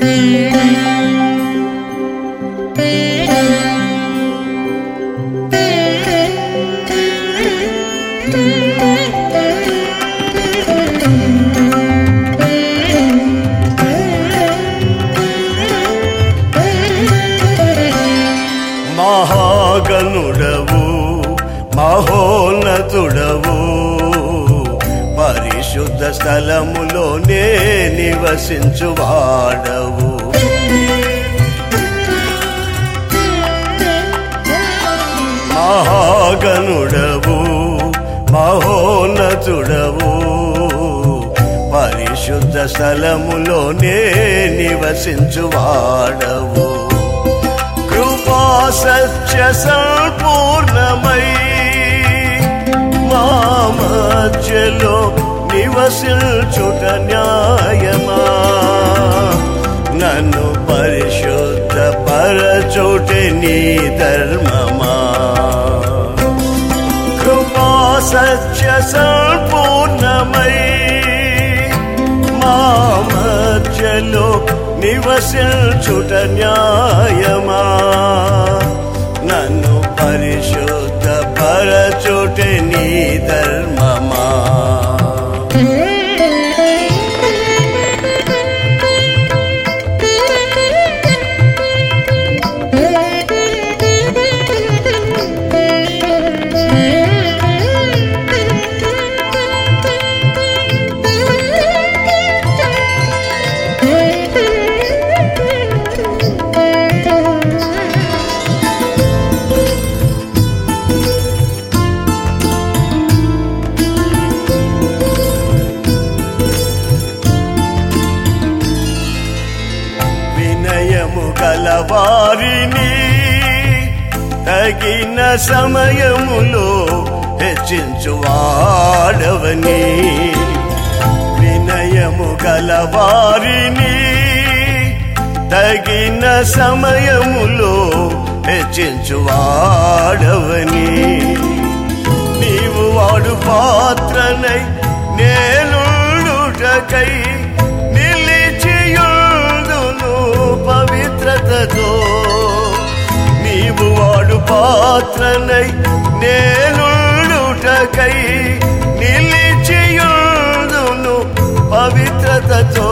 మహాగణుడవు మహోన్నతుడవు పరిశుద్ధ స్థలములోనే నివసించువాడవు మహాగణుడవు మహోన్నతుడవు పరిశుద్ధ స్థలములోనే నివసించువాడవు కృపా సత్య సంపూర్ణమై మా మధ్యలో నివసించుట న్యాయమా నన్ను పరిశుద్ధ పరచోటే నీ ధర్మమా కృపా సత్య సంపూర్ణమై మా మధ్యలో నివసించుట న్యాయమా నన్ను పరిశుద్ధ పరచుటే నీ ధర్మమా వినయము కలవారిని తగిన సమయములో హెచ్చించువాడవని వినయము గలవారిని తగిన సమయములో హెచ్చించువాడవని నీవు వాడు పాత్రనై నేనుండుటకై నిలిచియుందును పవిత్రతతో నీవు వాడు పాత్రనై నేనుండుటకై నిలిచియుందును పవిత్రతతో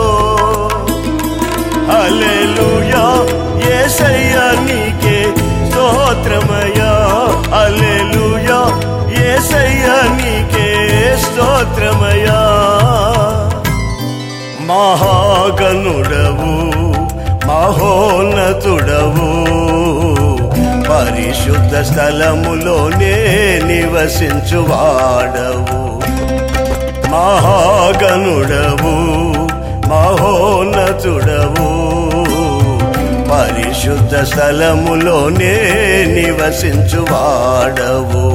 హల్లెలూయా యేసయ్యా నీకే స్తోత్రమయ్యా హల్లెలూయా యేసయ్యా నీకే స్తోత్రమయ్యా మహాగణుడవు మహోన్నతుడవు పరిశుద్ధ స్థలములోనే నివసించువాడవు మహాగణుడవు మహోన్నతుడవు పరిశుద్ధ స్థలములోనే నివసించువాడవు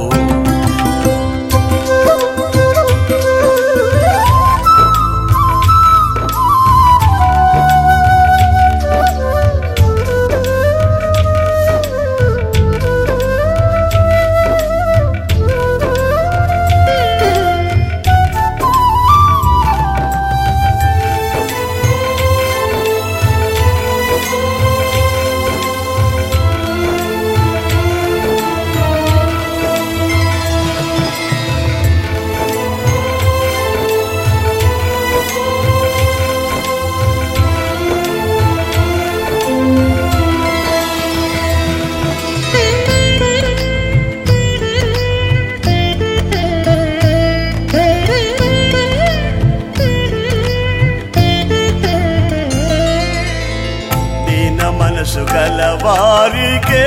దీన మనసు గల వారికే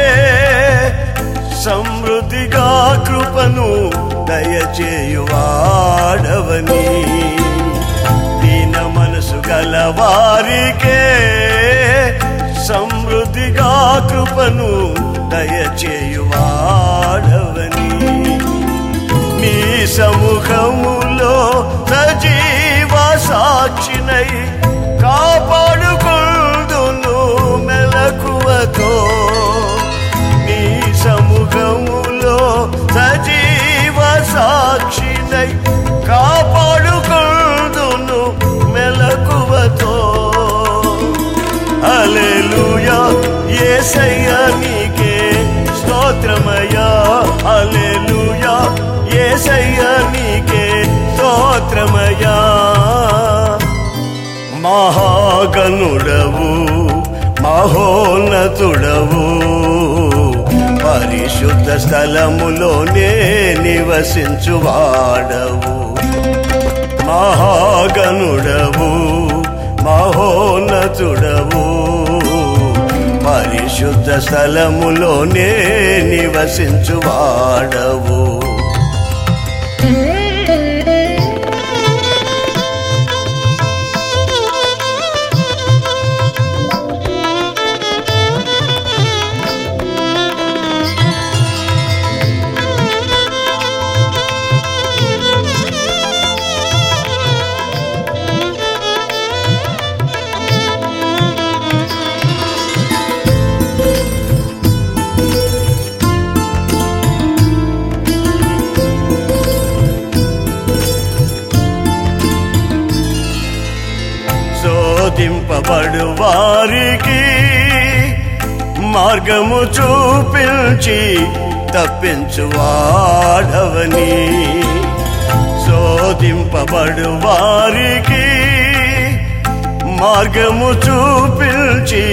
సమృద్ధిగా కృపను దయచేయువాడవని దీన మనసు గల వారికే సమృద్ధిగా కృపను దయచేయువాడవని నీ సముఖములో సజీవ సాక్షినై కాపాడుకుందును మెలకువతో నీ సముఖములో సజీవ సాక్షినై కాపాడుకుందును మెలకువతో ఏసయ్య నీకే స్తోత్రమయ్యా హల్లెలూయా ఏసయ్య నీకే స్తోత్రమయ్యా మహాగణుడవు మహోన్నతుడవు పరిశుద్ధ స్థలములోనే నివసించువాడవు మహాగణుడవు మహోన్నతుడవు పరిశుద్ధ స్థలములోనే నివసించువాడవు శోధింపబడు వారికి మార్గము చూపించి తప్పించువాడవని శోధింపబడు వారికి మార్గము చూపించి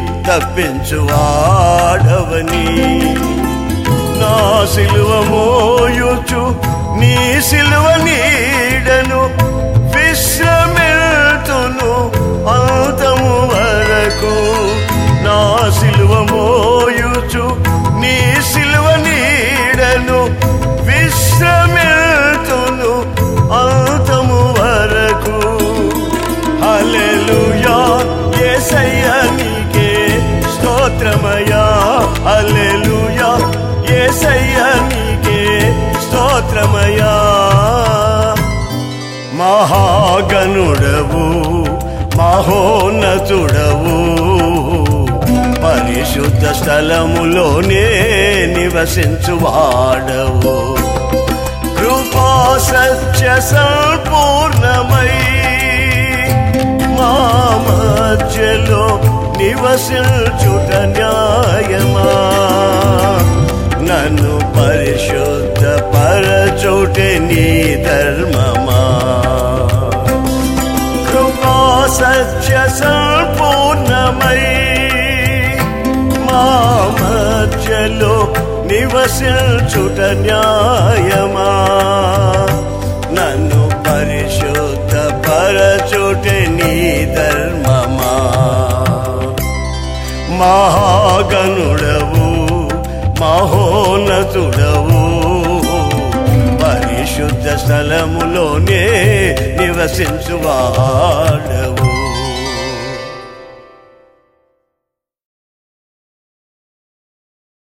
తప్పించువాడవని నా సిలువ మోయుచు నీ సిలువ నీడను విశ్రమిల్తును అంతము వరకు నా సిలువ మోయుచు నీ సిలువ నీడను విశ్రమిల్తును అంతము వరకు హల్లెలూయా యేసయ్య నీకే స్తోత్రమయా హల్లెలూయా యేసయ్య నీకే స్తోత్రమయా మహాగణుడవు మహోన్నతుడవు పరిశుద్ధ స్థలములోనే నివసించువాడవు కృపా సత్య సంపూర్ణమై మా మధ్యలో నివసించుట న్యాయమా నన్ను పరిశుద్ధ పరచోటే నీ ధర్మమా కృపా సత్య సంపూర్ణమై మా మధ్యలో నివసించుట న్యాయమా నన్ను పరిశుద్ధ పరచుటే నీ ధర్మమా మహాగణుడవు మహోన్నతుడవు పరిశుద్ధ స్థలములోనే నివసించువాడవు